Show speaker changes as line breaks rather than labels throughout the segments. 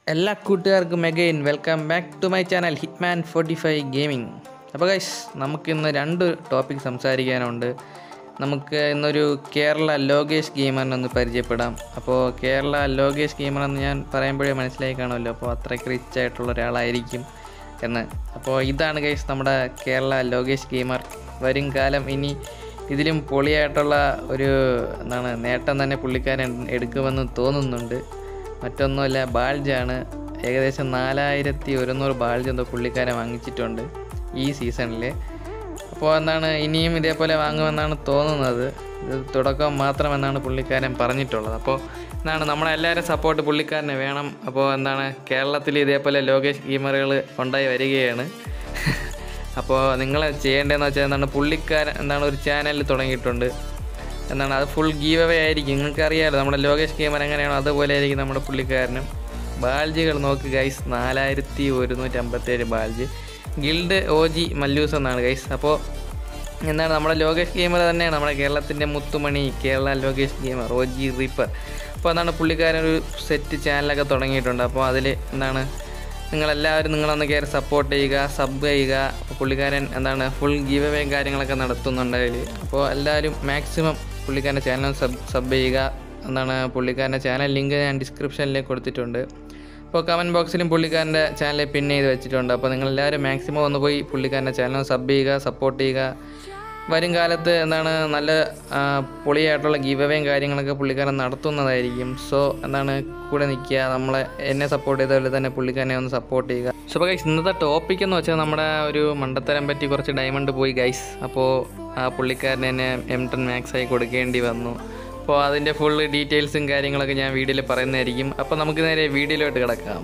എല്ലാ കൂട്ടുകാർക്കും again welcome back to my channel Hitman forty five gaming അപ്പോൾ guys നമുക്കിന്ന് രണ്ട് ടോപ്പിക് സംസാരിക്കാനുണ്ട് നമുക്ക് ഇന്നൊരു കേരള ലോകേഷ് ഗെയിമറിനെ ഒന്ന് പരിചയപ്പെടാം അപ്പോൾ കേരള ലോകേഷ് ഗെയിമർ എന്ന് ഞാൻ പറയുമ്പോഴേ മനസ്സിലായി കാണുമല്ലോ അപ്പോൾ അത്രയ്ക്ക് റിച്ച് ആയിട്ടുള്ള ഒരാളായിരിക്കും എന്ന് അപ്പോൾ ഇതാണ് ഗൈസ് നമ്മുടെ കേരള ലോകേഷ് ഗെയിമർ വരും കാലം ഇനി ഇതിലും പൊളിയായിട്ടുള്ള ഒരു എന്താണ് നേട്ടം തന്നെ പുള്ളിക്കാരൻ എടുക്കുമെന്ന് തോന്നുന്നുണ്ട് മറ്റൊന്നുമല്ല ബാൾജാണ് ഏകദേശം നാലായിരത്തി ഒരുന്നൂറ് ബാൾജ് എന്തോ പുള്ളിക്കാരൻ വാങ്ങിച്ചിട്ടുണ്ട് ഈ സീസണിൽ അപ്പോൾ എന്താണ് ഇനിയും ഇതേപോലെ വാങ്ങുമെന്നാണ് തോന്നുന്നത് ഇത് തുടക്കം മാത്രമെന്നാണ് പുള്ളിക്കാരൻ പറഞ്ഞിട്ടുള്ളത് അപ്പോൾ എന്താണ് നമ്മളെ എല്ലാവരും സപ്പോർട്ട് പുള്ളിക്കാരനെ വേണം അപ്പോൾ എന്താണ് കേരളത്തിൽ ഇതേപോലെ ലോകേഷ് ഗെയിമറുകൾ ഉണ്ടായി വരികയാണ് അപ്പോൾ നിങ്ങൾ ചെയ്യേണ്ടതെന്ന് വെച്ചാൽ എന്താണ് പുള്ളിക്കാരൻ എന്താണ് ഒരു ചാനൽ തുടങ്ങിയിട്ടുണ്ട് എന്താണ് അത് ഫുൾ ഗീവ് അവേ ആയിരിക്കും നിങ്ങൾക്ക് അറിയാമല്ലോ നമ്മുടെ ലോകേഷ് ഗെയിമർ എങ്ങനെയാണോ അതുപോലെ ആയിരിക്കും നമ്മുടെ പുള്ളിക്കാരനും ബാൽജികൾ നോക്ക് ഗൈസ് നാലായിരത്തി ഒരുന്നൂറ്റി അമ്പത്തേഴ് ബാൽജ് ഗിൽഡ് ഒ ജി മല്ലൂസ് എന്നാണ് ഗൈസ് അപ്പോൾ എന്താണ് നമ്മുടെ ലോകേഷ് ഗെയിമർ തന്നെയാണ് നമ്മുടെ കേരളത്തിൻ്റെ മുത്തുമണി Kerala Lokesh gamer O G reaper അപ്പോൾ എന്താണ് പുള്ളിക്കാരൻ ഒരു സെറ്റ് ചാനലൊക്കെ തുടങ്ങിയിട്ടുണ്ട് അപ്പോൾ അതിൽ എന്താണ് നിങ്ങളെല്ലാവരും നിങ്ങളൊന്ന് കയറി സപ്പോർട്ട് ചെയ്യുക സബ് ചെയ്യുക അപ്പോൾ പുള്ളിക്കാരൻ എന്താണ് ഫുൾ ഗീവ് അവേ കാര്യങ്ങളൊക്കെ നടത്തുന്നുണ്ട് അതിൽ അപ്പോൾ എല്ലാവരും മാക്സിമം പുള്ളിക്കാരൻ്റെ ചാനൽ സബ് സബ് ചെയ്യുക എന്താണ് പുള്ളിക്കാരൻ്റെ ചാനൽ ലിങ്ക് ഞാൻ ഡിസ്ക്രിപ്ഷനിൽ കൊടുത്തിട്ടുണ്ട് അപ്പോൾ കമൻറ്റ് ബോക്സിലും പുള്ളിക്കാരൻ്റെ ചാനൽ പിൻ ചെയ്ത് വെച്ചിട്ടുണ്ട് അപ്പോൾ നിങ്ങളെല്ലാവരും മാക്സിമം ഒന്ന് പോയി പുള്ളിക്കാരൻ്റെ ചാനൽ സബ് ചെയ്യുക സപ്പോർട്ട് ചെയ്യുക വരും കാലത്ത് എന്താണ് നല്ല ആ, പൊളിയായിട്ടുള്ള ഗീവ് അവേയും കാര്യങ്ങളൊക്കെ പുള്ളിക്കാരൻ നടത്തുന്നതായിരിക്കും സോ എന്താണ് കൂടെ നിൽക്കുക നമ്മളെ എന്നെ സപ്പോർട്ട് ചെയ്ത പോലെ തന്നെ പുള്ളിക്കാരനെ ഒന്ന് സപ്പോർട്ട് ചെയ്യുക സോ അപ്പോൾ ഗൈസ് ഇന്നത്തെ ടോപ്പിക് എന്ന് വെച്ചാൽ നമ്മുടെ ഒരു മണ്ടത്തരം പറ്റി കുറച്ച് ഡയമണ്ട് പോയി ഗൈസ് അപ്പോൾ ആ പുള്ളിക്കാരന് എന്നെ എം ടെൻ മാക്സ് ആയി കൊടുക്കേണ്ടി വന്നു അപ്പോൾ അതിൻ്റെ ഫുൾ ഡീറ്റെയിൽസും കാര്യങ്ങളൊക്കെ ഞാൻ വീഡിയോയിൽ പറയുന്നതായിരിക്കും അപ്പോൾ നമുക്ക് നേരെ വീഡിയോയിലോട്ട് കിടക്കാം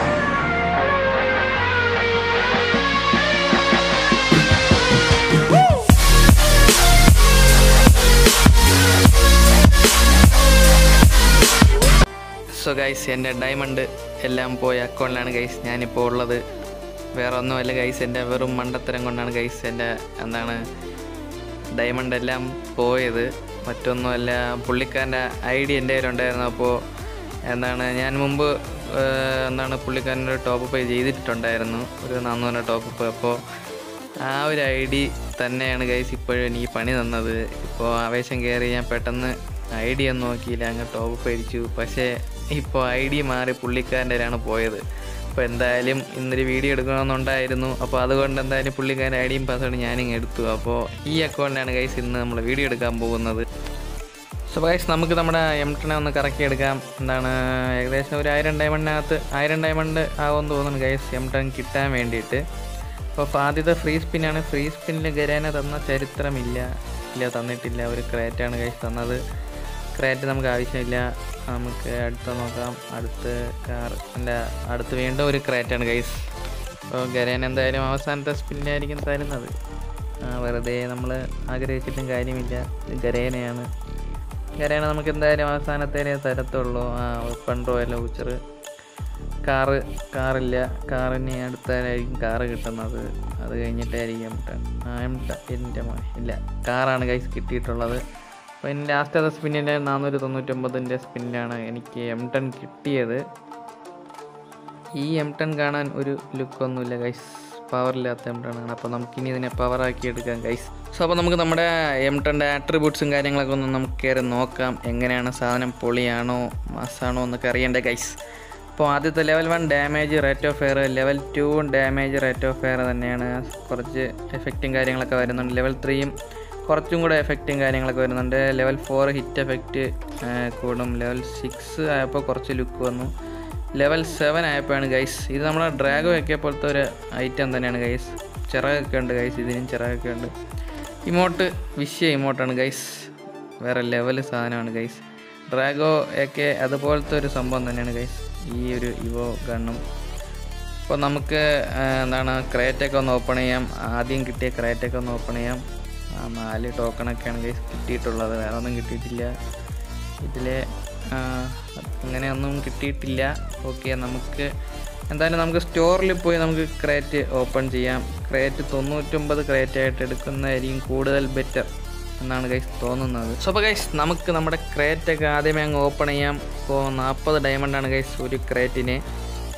സോ ഗൈസ് എൻ്റെ ഡയമണ്ട് എല്ലാം പോയ അക്കൗണ്ടിലാണ് ഗൈസ് ഞാനിപ്പോൾ ഉള്ളത് വേറെ ഒന്നുമല്ല ഗൈസ് എൻ്റെ വെറും മണ്ടത്തരം കൊണ്ടാണ് ഗൈസ് എൻ്റെ എന്താണ് ഡയമണ്ട് എല്ലാം പോയത് മറ്റൊന്നുമല്ല പുള്ളിക്കാരൻ്റെ ഐ ഡി എൻ്റെ കയ്യിലുണ്ടായിരുന്നു അപ്പോൾ എന്താണ് ഞാൻ മുമ്പ് ഏഹ്, എന്താണ് പുള്ളിക്കാരൻ്റെ ടോപ്പ് പേ ചെയ്തിട്ടുണ്ടായിരുന്നു ഒരു നാന്നൂറ് ടോപ്പ് അപ്പോൾ ആ ഒരു ഐ ഡി തന്നെയാണ് ഗൈസ് ഇപ്പോഴും എനിക്ക് പണി തന്നത് ഇപ്പോൾ ആവേശം കയറി ഞാൻ പെട്ടെന്ന് ഐ ഡി ഒന്നും നോക്കിയില്ല അങ്ങ് ടോപ്പ് പേടിച്ചു പക്ഷേ ഇപ്പോൾ ഐ ഡി മാറി പുള്ളിക്കാരൻ്റെ കയ്യിലാണ് പോയത് അപ്പോൾ എന്തായാലും ഇന്നൊരു വീഡിയോ എടുക്കണമെന്നുണ്ടായിരുന്നു അപ്പോൾ അതുകൊണ്ട് എന്തായാലും പുള്ളിക്കാരൻ്റെ ഐ ഡിയും പാസ്വേഡ് ഞാനിങ്ങ് എടുത്തു അപ്പോൾ ഈ അക്കൗണ്ടിലാണ് ഗൈസ് ഇന്ന് നമ്മൾ വീഡിയോ എടുക്കാൻ പോകുന്നത് സോ ഗൈസ് നമുക്ക് നമ്മുടെ എം ടെനെ ഒന്ന് കറക്കി എടുക്കാം എന്താണ് ഏകദേശം ഒരു ആയിരം ഡയമണ്ടിനകത്ത് ആയിരം ഡയമണ്ട് ആവുമെന്ന് തോന്നുന്നു ഗൈസ് എം ടെൻ കിട്ടാൻ വേണ്ടിയിട്ട് അപ്പോൾ ആദ്യത്തെ ഫ്രീ സ്പിന്നാണ് ഫ്രീ സ്പിന്നിൽ ഗരാന തന്ന ചരിത്രമില്ല ഇല്ല തന്നിട്ടില്ല ഒരു ക്രേറ്റാണ് ഗൈസ് തന്നത് ക്രേറ്റ് നമുക്ക് ആവശ്യമില്ല നമുക്ക് അടുത്ത നോക്കാം അടുത്ത് കാർ അല്ല അടുത്ത് വീണ്ടും ഒരു ക്രേറ്റാണ് ഗൈസ് അപ്പോൾ ഗരേന എന്തായാലും അവസാനത്തെ സ്പിന്നായിരിക്കും തരുന്നത് ആ, വെറുതെ നമ്മൾ ആഗ്രഹിച്ചിട്ടും കാര്യമില്ല ഇത് ഗരേനയാണ് ഗരേന നമുക്ക് എന്തായാലും അവസാനത്തേനെ തരത്തുള്ളൂ ആ വെപ്പൺ റോയൽ ഊച്ചർ കാറ് കാറില്ല കാറിന് അടുത്തായിരിക്കും കാറ് കിട്ടുന്നത് അത് കഴിഞ്ഞിട്ടായിരിക്കും എം ടെൻ ആ എം ടെൻ എൻ്റെ മോനെ ഇല്ല കാറാണ് കൈസ് കിട്ടിയിട്ടുള്ളത് അപ്പോൾ എൻ്റെ ലാസ്റ്റത്തെ സ്പിന്നിൻ്റെ നാനൂറ്റി തൊണ്ണൂറ്റൊമ്പതിൻ്റെ സ്പിന്നിലാണ് എനിക്ക് എം ടെൻ കിട്ടിയത് ഈ എം ടെൻ കാണാൻ ഒരു ലുക്കൊന്നുമില്ല ഗൈസ് പവറില്ലാത്ത എം ടെൻ ആണ് അപ്പോൾ നമുക്കിനി ഇതിനെ പവറാക്കി എടുക്കാം ഗൈസ് സോ അപ്പോൾ നമുക്ക് നമ്മുടെ എം ടെൻ്റെ ആട്രിബ്യൂട്ട്സും കാര്യങ്ങളൊക്കെ ഒന്ന് നമുക്ക് കയറി നോക്കാം എങ്ങനെയാണ് സാധനം പൊളിയാണോ മാസാണോ എന്നൊക്കെ അറിയണ്ടേ ഗൈസ് അപ്പോൾ ആദ്യത്തെ level one damage rate of fire level two damage rate of fire തന്നെയാണ് കുറച്ച് എഫക്റ്റും കാര്യങ്ങളൊക്കെ വരുന്നുണ്ട് ലെവൽ ത്രീയും കുറച്ചും കൂടെ എഫക്റ്റും കാര്യങ്ങളൊക്കെ വരുന്നുണ്ട് ലെവൽ ഫോർ ഹിറ്റ് എഫക്റ്റ് കൂടും ലെവൽ സിക്സ് ആയപ്പോൾ കുറച്ച് ലുക്ക് വന്നു ലെവൽ സെവൻ ആയപ്പോഴാണ് ഗൈസ് ഇത് നമ്മളെ ഡ്രാഗോ ഒക്കെ പോലത്തെ ഒരു ഐറ്റം തന്നെയാണ് ഗൈസ് ചിറകൊക്കെ ഉണ്ട് ഗൈസ് ഇതിനും ചിറകൊക്കെ ഉണ്ട് ഇമോട്ട് വിഷയ ഇമോട്ടാണ് ഗൈസ് വേറെ ലെവൽ സാധനമാണ് ഗൈസ് ഡ്രാഗോ ഒക്കെ അതുപോലത്തെ ഒരു സംഭവം തന്നെയാണ് ഗൈസ് ഈ ഒരു ഇവോ ഗണ്ണും അപ്പോൾ നമുക്ക് ആ, എന്താണ് ക്രേറ്റൊക്കെ ഒന്ന് ഓപ്പൺ ചെയ്യാം ആദ്യം കിട്ടിയ ക്രേറ്റൊക്കെ ഒന്ന് ഓപ്പൺ ചെയ്യാം ആ, നാല് ടോക്കണൊക്കെയാണ് ഗൈസ് കിട്ടിയിട്ടുള്ളത് വേറെ ഒന്നും കിട്ടിയിട്ടില്ല ഇതിൽ അങ്ങനെയൊന്നും കിട്ടിയിട്ടില്ല ഓക്കെ നമുക്ക് എന്തായാലും നമുക്ക് സ്റ്റോറിൽ പോയി നമുക്ക് ക്രേറ്റ് ഓപ്പൺ ചെയ്യാം ക്രേറ്റ് തൊണ്ണൂറ്റൊമ്പത് ക്രേറ്റ് ആയിട്ട് എടുക്കുന്നതായിരിക്കും കൂടുതൽ ബെറ്റർ എന്നാണ് ഗൈസ് തോന്നുന്നത് സോ അപ്പോൾ ഗൈസ് നമുക്ക് നമ്മുടെ ക്രേറ്റ് ഒക്കെ ആദ്യമേ അങ്ങ് ഓപ്പൺ ചെയ്യാം ഇപ്പോൾ നാൽപ്പത് ഡയമണ്ടാണ് ഗൈസ് ഒരു ക്രേറ്റിന്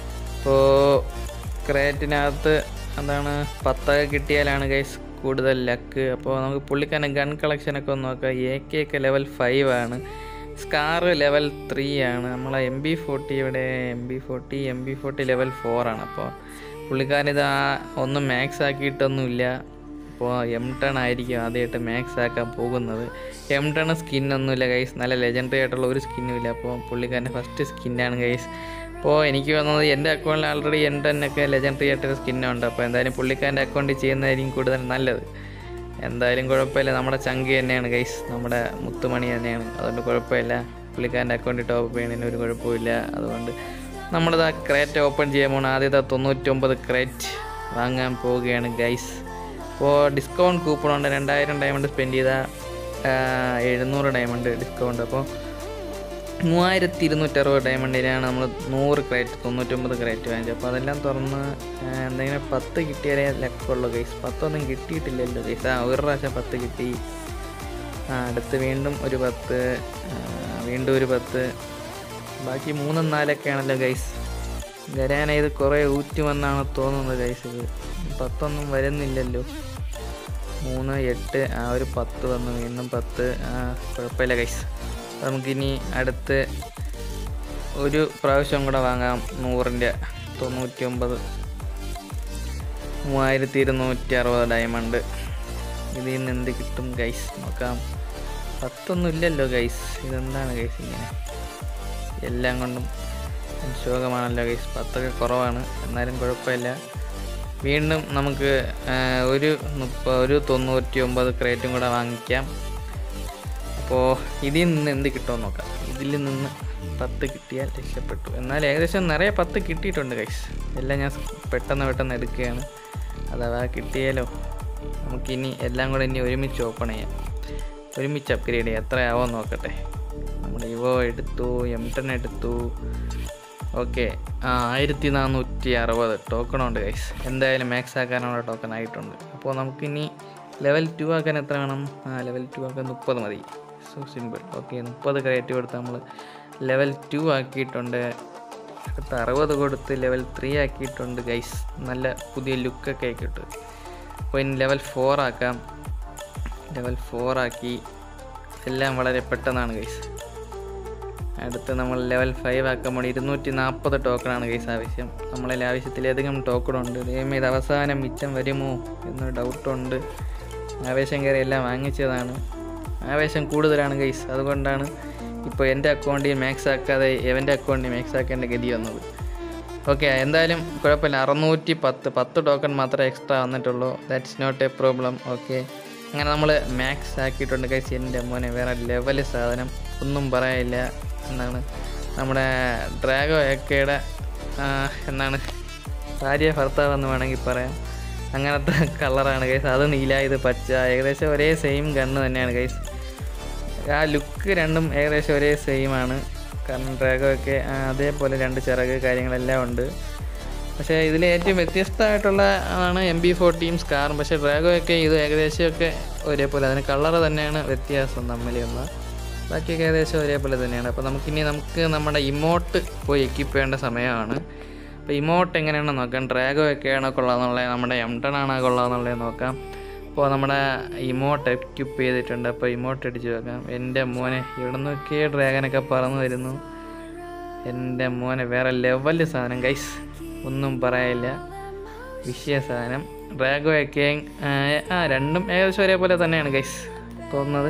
അപ്പോൾ ക്രേറ്റിനകത്ത് എന്താണ് പത്തൊക്കെ കിട്ടിയാലാണ് ഗൈസ് കൂടുതൽ ലക്ക് അപ്പോൾ നമുക്ക് പുള്ളിക്കാരൻ ഗൺ കളക്ഷനൊക്കെ ഒന്ന് നോക്കാം എ കെ ഒക്കെ ലെവൽ ഫൈവ് ആണ് സ്കാർ ലെവൽ ത്രീ ആണ് നമ്മളെ എം ബി ഫോർട്ടി ഇവിടെ M B forty M B forty level four ആണ് അപ്പോൾ പുള്ളിക്കാരൻ ഇത് ആ ഒന്നും മാക്സ് ആക്കിയിട്ടൊന്നുമില്ല അപ്പോൾ എം ടൺ ആയിരിക്കും ആദ്യമായിട്ട് മാക്സ് ആക്കാൻ പോകുന്നത് എം ടൺ സ്കിന്നൊന്നുമില്ല ഗൈസ് നല്ല ലെജൻഡറി ആയിട്ടുള്ള ഒരു സ്കിന്നും ഇല്ല അപ്പോൾ പുള്ളിക്കാരൻ്റെ ഫസ്റ്റ് സ്കിന്നാണ് ഗൈസ് അപ്പോൾ എനിക്ക് വന്നത് എൻ്റെ അക്കൗണ്ടിൽ ആൾറെഡി എം ടെന്നൊക്കെ ലെജൻഡറി ആയിട്ടൊരു സ്കിന്നുണ്ട് അപ്പോൾ എന്തായാലും പുള്ളിക്കാരൻ്റെ അക്കൗണ്ടിൽ ചെയ്യുന്നതായിരിക്കും കൂടുതൽ നല്ലത് എന്തായാലും കുഴപ്പമില്ല നമ്മുടെ ചങ്കി തന്നെയാണ് ഗൈസ് നമ്മുടെ മുത്തുമണി തന്നെയാണ് അതുകൊണ്ട് കുഴപ്പമില്ല പുള്ളിക്കാരൻ്റെ അക്കൗണ്ടിൽ ടോപ്പ് ചെയ്യുന്നതിന് ഒരു കുഴപ്പമില്ല അതുകൊണ്ട് നമ്മളിത് ആ ക്രേറ്റ് ഓപ്പൺ ചെയ്യാൻ പോകണം ആദ്യത്തെ തൊണ്ണൂറ്റൊമ്പത് ക്രേറ്റ് വാങ്ങാൻ പോവുകയാണ് ഗൈസ് അപ്പോൾ ഡിസ്കൗണ്ട് കൂപ്പൺ ഉണ്ട് രണ്ടായിരം ഡയമണ്ട് സ്പെൻഡ് ചെയ്താൽ എഴുന്നൂറ് ഡയമണ്ട് ഡിസ്കൗണ്ട് അപ്പോൾ മൂവായിരത്തി ഇരുന്നൂറ്ററുപത് ഡയമണ്ടിനാണ് നമ്മൾ നൂറ് ക്രേറ്റ് തൊണ്ണൂറ്റൊമ്പത് ക്രേറ്റ് വാങ്ങിച്ചത് അപ്പോൾ അതെല്ലാം തുറന്ന് ആ, എന്തെങ്കിലും പത്ത് കിട്ടിയാലേ ലക്കുള്ളൂ ഗൈസ് പത്തൊന്നും കിട്ടിയിട്ടില്ലല്ലോ ഗൈസ് ആ ഒരു പ്രാവശ്യം പത്ത് കിട്ടി ആ അടുത്ത് വീണ്ടും ഒരു പത്ത് ആ, വീണ്ടും ഒരു പത്ത് ബാക്കി മൂന്നും നാലൊക്കെ ആണല്ലോ ഗൈസ് വരാന ഇത് കുറേ ഊറ്റുമെന്നാണ് തോന്നുന്നത് ഗൈസ് ഇത് പത്തൊന്നും വരുന്നില്ലല്ലോ മൂന്ന് എട്ട് ആ ഒരു പത്ത് വന്നു വീണ്ടും പത്ത് ആ കുഴപ്പമില്ല ഗൈസ് നമുക്കിനി അടുത്ത് ഒരു പ്രാവശ്യം കൂടെ വാങ്ങാം നൂറിൻ്റെ തൊണ്ണൂറ്റി ഒമ്പത് മൂവായിരത്തി ഇരുന്നൂറ്റി അറുപത് ഡയമണ്ട് ഇതിൽ നിന്ന് എന്ത് കിട്ടും ഗൈസ് നോക്കാം പത്തൊന്നും ഇല്ലല്ലോ ഗൈസ് ഇതെന്താണ് ഗൈസ് ഇങ്ങനെ എല്ലാം കൊണ്ടും ശോകമാണല്ലോ ഗൈസ് പത്തൊക്കെ കുറവാണ് എന്നാലും കുഴപ്പമില്ല വീണ്ടും നമുക്ക് ആ, ഒരു മുപ്പ ഒരു തൊണ്ണൂറ്റി ഒമ്പത് ക്രേറ്റും കൂടെ വാങ്ങിക്കാം അപ്പോൾ ഇതിൽ നിന്ന് എന്ത് കിട്ടുമെന്ന് നോക്കാം ഇതിൽ നിന്ന് പത്ത് കിട്ടിയാൽ രക്ഷപ്പെട്ടു എന്നാൽ ഏകദേശം നിറയെ പത്ത് കിട്ടിയിട്ടുണ്ട് ഗൈസ് എല്ലാം ഞാൻ പെട്ടെന്ന് പെട്ടെന്ന് എടുക്കുകയാണ് അഥവാ കിട്ടിയാലോ നമുക്കിനി എല്ലാം കൂടെ ഇനി ഒരുമിച്ച് ഓപ്പൺ ചെയ്യാം ഒരുമിച്ച് അപ്ഗ്രേഡ് ചെയ്യാം എത്രയാവോ നോക്കട്ടെ നമ്മുടെ ഇവോ എടുത്തു എം ടെൻ എടുത്തു ഓക്കെ ആ ആയിരത്തി നാനൂറ്റി അറുപത് ടോക്കൺ ഉണ്ട് ഗൈസ് എന്തായാലും മാക്സ് ആക്കാനുള്ള ടോക്കൺ ആയിട്ടുണ്ട് അപ്പോൾ നമുക്കിനി ലെവൽ ടു ആക്കാൻ എത്ര വേണം ആ ലെവൽ ടു ആക്കാൻ മുപ്പത് മതി സോ സിമ്പിൾ ഓക്കെ മുപ്പത് ക്രേറ്റ് കൊടുത്ത് നമ്മൾ ലെവൽ ടു ആക്കിയിട്ടുണ്ട് അടുത്ത് അറുപത് കൊടുത്ത് ലെവൽ ത്രീ ആക്കിയിട്ടുണ്ട് ഗൈസ് നല്ല പുതിയ ലുക്കൊക്കെ ആക്കിയിട്ട് അപ്പോൾ ഇനി ലെവൽ ഫോർ ആക്കാം ലെവൽ ഫോർ ആക്കി എല്ലാം വളരെ പെട്ടെന്നാണ് ഗൈസ് അടുത്ത് നമ്മൾ ലെവൽ ഫൈവ് ആക്കുമ്പോൾ ഇരുന്നൂറ്റി നാൽപ്പത് ടോക്കണാണ് കേസ് ആവശ്യം നമ്മളതിൽ ആവശ്യത്തിലധികം ടോക്കൺ ഉണ്ട് ദൈവമേ ഇത് അവസാനം മിച്ചം വരുമോ എന്നൊരു ഡൗട്ടുണ്ട് ആവേശം കയറി എല്ലാം വാങ്ങിച്ചതാണ് ആവേശം കൂടുതലാണ് ഗൈസ് അതുകൊണ്ടാണ് ഇപ്പോൾ എൻ്റെ അക്കൗണ്ടിൽ മാക്സ് ആക്കാതെ എവൻ്റെ അക്കൗണ്ടിൽ മാക്സ് ആക്കേണ്ട ഗതി വന്നത് ഓക്കെ എന്തായാലും കുഴപ്പമില്ല അറുന്നൂറ്റി പത്ത് പത്ത് ടോക്കൺ മാത്രമേ എക്സ്ട്രാ വന്നിട്ടുള്ളൂ that's not a problem okay അങ്ങനെ നമ്മൾ മാക്സ് ആക്കിയിട്ടുണ്ട് കഴിച്ച് എൻ്റെ മോനെ വേറെ ലെവൽ സാധനം ഒന്നും പറയാനില്ല എന്നാണ് നമ്മുടെ ഡ്രാഗോ എക്കയുടെ എന്താണ് ഭാര്യ ഭർത്താവ് എന്ന് വേണമെങ്കിൽ പറയാം അങ്ങനത്തെ കളറാണ് ഗൈസ് അത് നീല ഇത് പച്ച ഏകദേശം ഒരേ സെയിം ഗണ്ണ് തന്നെയാണ് ഗൈസ് ആ ലുക്ക് രണ്ടും ഏകദേശം ഒരേ സെയിം ആണ് കാരണം ഡ്രാഗോ ഒക്കെ ആ, അതേപോലെ രണ്ട് ചിറക് കാര്യങ്ങളെല്ലാം ഉണ്ട് പക്ഷേ ഇതിൽ ഏറ്റവും വ്യത്യസ്തമായിട്ടുള്ള ആണ് എം ബി ഫോർട്ടിയും സ്കാറും പക്ഷേ ഡ്രാഗോ ഒക്കെ ഇത് ഏകദേശമൊക്കെ ഒരേപോലെ അതിന് കളറ് തന്നെയാണ് വ്യത്യാസം തമ്മിലുള്ള ബാക്കിയൊക്കെ ഏകദേശം ഒരേപോലെ തന്നെയാണ് അപ്പോൾ നമുക്കിനി നമുക്ക് നമ്മുടെ ഇമോട്ട് പോയി എക്യിപ്പ് ചെയ്യേണ്ട സമയമാണ് അപ്പോൾ ഇമോട്ട് എങ്ങനെയാണെന്ന് നോക്കാം ഡ്രാഗോ ഒക്കെയാണോ കൊള്ളാമെന്നുള്ളത് നമ്മുടെ എം ടൺ ആണോ കൊള്ളാമെന്നുള്ളത് നോക്കാം അപ്പോൾ നമ്മുടെ ഇമോട്ട് എക്യുപ്പ് ചെയ്തിട്ടുണ്ട് അപ്പോൾ ഇമോട്ട് അടിച്ച് വെക്കാം എൻ്റെ മോനെ ഇവിടെ നിന്നൊക്കെ ഡ്രാഗനൊക്കെ പറന്നു വരുന്നു എൻ്റെ മോനെ വേറെ ലെവൽ സാധനം ഗൈസ് ഒന്നും പറയാനില്ല വിഷയ സാധനം ഡ്രാഗോ ഒക്കെ ആ രണ്ടും ഏകദേശം ഒരേപോലെ തന്നെയാണ് ഗൈസ് തോന്നുന്നത്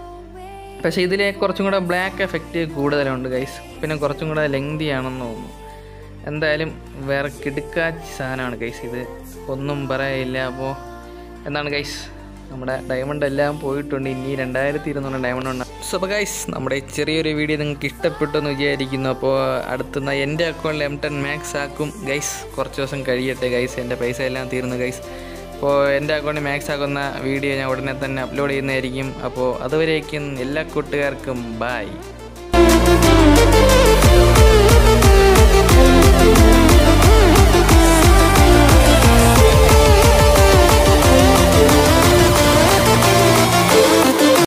പക്ഷേ ഇതിൽ കുറച്ചും കൂടെ ബ്ലാക്ക് എഫക്റ്റ് കൂടുതലുണ്ട് ഗൈസ് പിന്നെ കുറച്ചും കൂടെ ലെങ്തി ആണെന്ന് തോന്നുന്നു എന്തായാലും വേറെ കിടുക്കാച്ചി സാധനമാണ് ഗൈസ് ഇത് ഒന്നും പറയില്ല അപ്പോൾ എന്താണ് ഗൈസ് നമ്മുടെ ഡയമണ്ട് എല്ലാം പോയിട്ടുണ്ട് ഇനി രണ്ടായിരത്തി ഇരുന്നൂറ് ഡയമണ്ട് ഉണ്ട് സോ അപ്പോൾ ഗൈസ് നമ്മുടെ ഈ ചെറിയൊരു വീഡിയോ നിങ്ങൾക്ക് ഇഷ്ടപ്പെട്ടു എന്ന് വിചാരിക്കുന്നു അപ്പോൾ അടുത്തുന്ന എൻ്റെ അക്കൗണ്ടിൽ എം ടെൻ മാക്സ് ആക്കും ഗൈസ് കുറച്ച് ദിവസം കഴിയട്ടെ ഗൈസ് എൻ്റെ പൈസ എല്ലാം തീർന്നു ഗൈസ് അപ്പോൾ എൻ്റെ അക്കൗണ്ടിൽ മാക്സ് ആക്കുന്ന വീഡിയോ ഞാൻ ഉടനെ തന്നെ അപ്ലോഡ് ചെയ്യുന്നതായിരിക്കും അപ്പോൾ അതുവരേക്കും എല്ലാ കൂട്ടുകാർക്കും ബായ്